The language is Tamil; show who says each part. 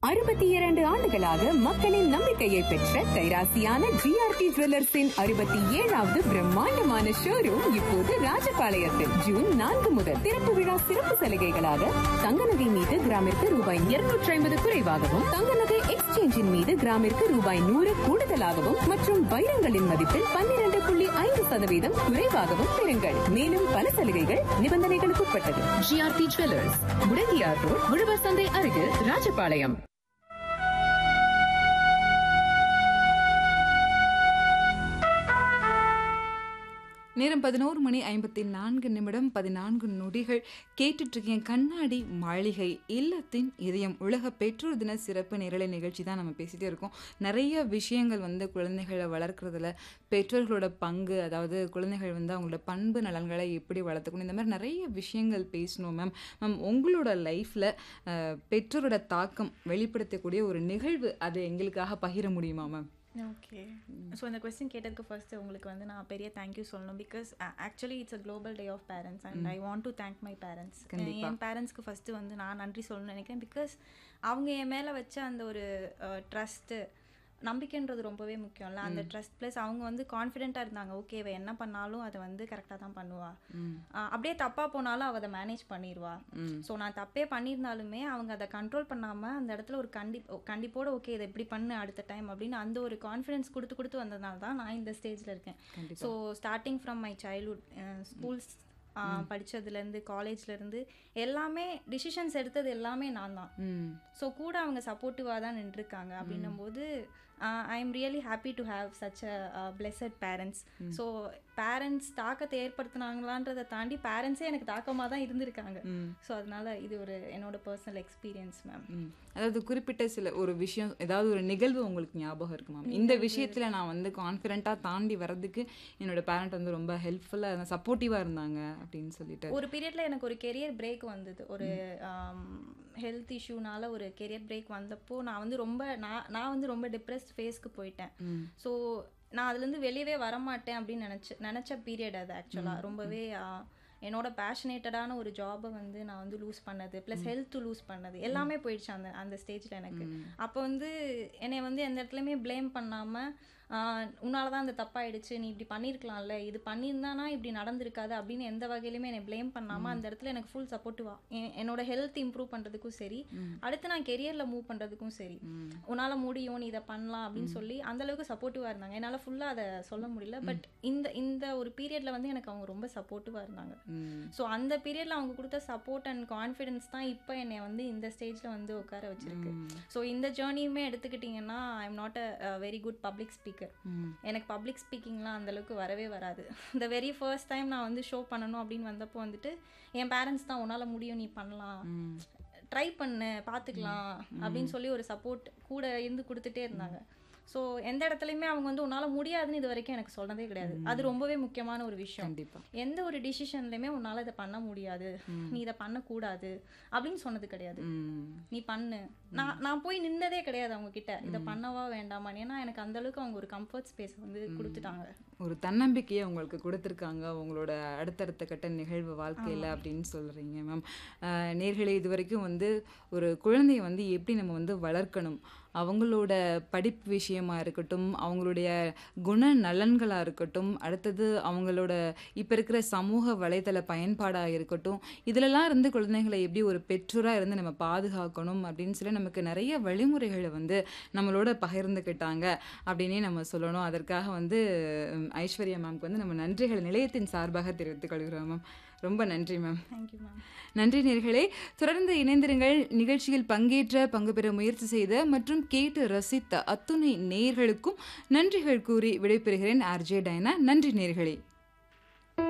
Speaker 1: அறுபத்தி இரண்டு ஆண்டுகளாக மக்களின் நம்பிக்கையை பெற்ற கைராசியான ஜிஆர்டி ஜுவல்லர்ஸின் அறுபத்தி ஏழாவது பிரம்மாண்டமான ஷோரூம் இப்போது ராஜபாளையத்தில் ஜூன் நான்கு முதல் திறப்பு விழா சிறப்பு சலுகைகளாக தங்க நகை மீது கிராமிற்கு ரூபாய் இருநூற்றி ஐம்பது குறைவாகவும் தங்க நகை எக்ஸ்சேஞ்சின் மீது கிராமிற்கு ரூபாய் நூறு கூடுதலாகவும் மற்றும் வைரங்களின் மதிப்பில் பன்னிரண்டு புள்ளி ஐந்து சதவீதம் குறைவாகவும் பெறுங்கள் மேலும் பல சலுகைகள் நிபந்தனைகளுக்கு உட்பட்டது ஜிஆர்டி ஜுவல்லர்ஸ் முடங்கியார் ரோட் உழவர் சந்தை அருகில் ராஜபாளையம்
Speaker 2: நேரம் பதினோரு மணி ஐம்பத்தி நான்கு நிமிடம் பதினான்கு நொடிகள் கேட்டுட்டு இருக்கேன் கண்ணாடி மாளிகை இல்லத்தின் இதயம் உலக பெற்றோர் தின சிறப்பு நிரலை நிகழ்ச்சி தான் நம்ம பேசிட்டே இருக்கோம் நிறைய விஷயங்கள் வந்து குழந்தைகளை வளர்க்குறதுல பெற்றோர்களோட பங்கு அதாவது குழந்தைகள் வந்து அவங்களோட பண்பு நலன்களை எப்படி வளர்த்துக்கணும் இந்த மாதிரி நிறைய விஷயங்கள் பேசணும் மேம் மேம் உங்களோட லைஃப்பில் பெற்றோரோட தாக்கம் வெளிப்படுத்தக்கூடிய ஒரு நிகழ்வு அதை எங்களுக்காக பகிர முடியுமா மேம்
Speaker 3: ஓகே ஸோ இந்த கொஸ்டின் கேட்டதுக்கு ஃபர்ஸ்ட் உங்களுக்கு வந்து நான் பெரிய தேங்க்யூ சொல்லணும் because actually it's a global day of parents and I want to thank my parents என் பேரண்ட்ஸ்க்கு ஃபஸ்ட்டு வந்து நான் நன்றி சொல்லணும்னு நினைக்கிறேன் பிகாஸ் அவங்க என் மேலே வச்ச அந்த ஒரு ட்ரஸ்ட்டு நம்பிக்கைன்றது ரொம்பவே முக்கியம்ல அந்த ட்ரஸ்ட் ப்ளஸ் அவங்க வந்து கான்ஃபிடென்ட்டாக இருந்தாங்க ஓகே இவ என்ன பண்ணாலும் அதை வந்து கரெக்டாக தான் பண்ணுவா ஆஹ் அப்படியே தப்பாக போனாலும் அவள் அதை மேனேஜ் பண்ணிடுவா ஸோ நான் தப்பே பண்ணியிருந்தாலுமே அவங்க அதை கண்ட்ரோல் பண்ணாமல் அந்த இடத்துல ஒரு கண்டி கண்டிப்போட ஓகே இதை இப்படி பண்ணு அடுத்த டைம் அப்படின்னு அந்த ஒரு கான்ஃபிடன்ஸ் கொடுத்து கொடுத்து வந்ததுனால தான் நான் இந்த ஸ்டேஜில் இருக்கேன் so starting from my childhood schools படித்ததுலேருந்து காலேஜ்லேருந்து எல்லாமே டிசிஷன்ஸ் எடுத்தது எல்லாமே நான் தான் ஸோ கூட அவங்க சப்போர்ட்டிவாக தான் நின்றுருக்காங்க அப்படின்னும் போது I am really happy to have such a blessed parents so parents தாக்கத்தை ஏற்படுத்தினாங்களான்றதை தாண்டி பேரண்ட்ஸே எனக்கு தாக்கமாக தான் இருந்திருக்காங்க ஸோ அதனால இது ஒரு என்னோட பர்சனல் எக்ஸ்பீரியன்ஸ் மேம்
Speaker 2: அதாவது குறிப்பிட்ட சில ஒரு விஷயம் ஏதாவது ஒரு நிகழ்வு உங்களுக்கு ஞாபகம் இருக்கு மேம் இந்த விஷயத்துல நான் வந்து கான்ஃபிடென்ட்டாக தாண்டி வர்றதுக்கு என்னோட பேரண்ட் வந்து ரொம்ப ஹெல்ப்ஃபுல்லாக சப்போர்ட்டிவாக இருந்தாங்க அப்படின்னு சொல்லிட்டு
Speaker 3: ஒரு பீரியட்ல எனக்கு ஒரு கெரியர் பிரேக் வந்தது ஒரு ஹெல்த் இஷ்யூனால ஒரு கெரியர் பிரேக் வந்தப்போ நான் வந்து ரொம்ப நான் நான் வந்து ரொம்ப டிப்ரெஸ்ட் ஃபேஸ்க்கு போயிட்டேன் ஸோ நான் அதுலேருந்து வெளியவே வரமாட்டேன் அப்படின்னு நினச்சி நினச்ச பீரியட் அது ஆக்சுவலாக ரொம்பவே ஆஹ், என்னோட பேஷனேட்டடான ஒரு ஜாபை வந்து நான் வந்து லூஸ் பண்ணது ப்ளஸ் ஹெல்த் லூஸ் பண்ணது எல்லாமே போயிடுச்சு அந்த அந்த ஸ்டேஜில் எனக்கு அப்போ வந்து என்னை வந்து எந்த இடத்துலையுமே ப்ளேம் பண்ணாமல் உன்னால தான் இந்த தப்பாயிடுச்சு நீ இப்படி பண்ணியிருக்கலாம்ல இது பண்ணியிருந்தானா இப்படி நடந்திருக்காது அப்படின்னு எந்த வகையிலுமே என்னை ப்ளேம் பண்ணாமல் அந்த இடத்துல எனக்கு ஃபுல் சப்போர்ட்டிவா என்னோட ஹெல்த் இம்ப்ரூவ் பண்ணுறதுக்கும் சரி அடுத்து நான் கெரியரில் மூவ் பண்ணுறதுக்கும் சரி உன்னால் முடியும் நீ இதை பண்ணலாம் அப்படின்னு சொல்லி அந்த அளவுக்கு சப்போர்ட்டிவாக இருந்தாங்க என்னால் ஃபுல்லாக அதை சொல்ல முடியல பட் இந்த இந்த ஒரு பீரியடில் வந்து எனக்கு அவங்க ரொம்ப சப்போர்ட்டிவாக இருந்தாங்க ஸோ அந்த பீரியடில் அவங்க கொடுத்த சப்போர்ட் அண்ட் கான்ஃபிடென்ஸ் தான் இப்போ என்னை வந்து இந்த ஸ்டேஜில் வந்து உட்கார வச்சிருக்கு ஸோ இந்த ஜேர்னியுமே எடுத்துக்கிட்டிங்கன்னா I am not a very good public speaker எனக்கு பப்ளிக் ஸ்பீக்கிங்லாம் அந்த அளவுக்கு வரவே வராது இந்த வெரி ஃபர்ஸ்ட் டைம் நான் வந்து ஷோ பண்ணணும் அப்படின்னு வந்தப்போ வந்துட்டு என் பேரண்ட்ஸ் தான் உன்னால் முடியும் நீ பண்ணலாம் ட்ரை பண்ணு பார்த்துக்கலாம் அப்படின்னு சொல்லி ஒரு சப்போர்ட் கூட இருந்து கொடுத்துட்டே இருந்தாங்க ஸோ எந்த இடத்துலையுமே அவங்க வந்து உன்னால் முடியாதுன்னு இது வரைக்கும் எனக்கு சொன்னதே கிடையாது அது ரொம்பவே முக்கியமான ஒரு விஷயம்
Speaker 2: கண்டிப்பா
Speaker 3: எந்த ஒரு டிசிஷன்லையுமே உன்னால் இதை பண்ண முடியாது நீ இதை பண்ணக்கூடாது அப்படின்னு சொன்னது கிடையாது
Speaker 2: ம்
Speaker 3: நீ பண்ணு நான் நான் போய் நின்னதே கிடையாது அவங்க கிட்ட இதை பண்ணவா வேண்டாமா ஏன்னா எனக்கு அந்த அளவுக்கு அவங்க ஒரு கம்ஃபர்ட் ஸ்பேஸ் வந்து கொடுத்துட்டாங்க
Speaker 2: ஒரு தன்னம்பிக்கையை உங்களுக்கு கொடுத்துருக்காங்க உங்களோட அடுத்தடுத்த கட்ட நிகழ்வு வாழ்க்கையில் அப்படின்னு சொல்கிறீங்க மேம் நேர்களே இது வரைக்கும் வந்து ஒரு குழந்தைய வந்து எப்படி நம்ம வந்து வளர்க்கணும் அவங்களோட படிப்பு விஷயமா இருக்கட்டும் அவங்களுடைய குண நலன்களாக இருக்கட்டும் அடுத்தது அவங்களோட இப்போ இருக்கிற சமூக வலைதள பயன்பாடாக இருக்கட்டும் இதிலெல்லாம் இருந்து குழந்தைகளை எப்படி ஒரு பெற்றோராக இருந்து நம்ம பாதுகாக்கணும் அப்படின்னு சொல்லி நமக்கு நிறைய வழிமுறைகளை வந்து நம்மளோட பகிர்ந்துக்கிட்டாங்க அப்படின்னே நம்ம சொல்லணும் அதற்காக வந்து உம், ஐஸ்வர்யா மேம்க்கு வந்து நம்ம நன்றிகள் நிலையத்தின் சார்பாக தெரிவித்துக் கொள்கிறோம் மேம் ரொம்ப நன்றி மேம்
Speaker 3: தேங்க்யூ மேம்
Speaker 2: நன்றி நேர்களே தொடர்ந்து இணைந்திருங்கள் நிகழ்ச்சியில் பங்கேற்ற பங்கு பெற முயற்சி செய்த மற்றும் கேட்டு ரசித்த அத்துணை நேர்களுக்கும் நன்றிகள் கூறி விடைபெறுகிறேன் ஆர்ஜே டைனா நன்றி நேர்களே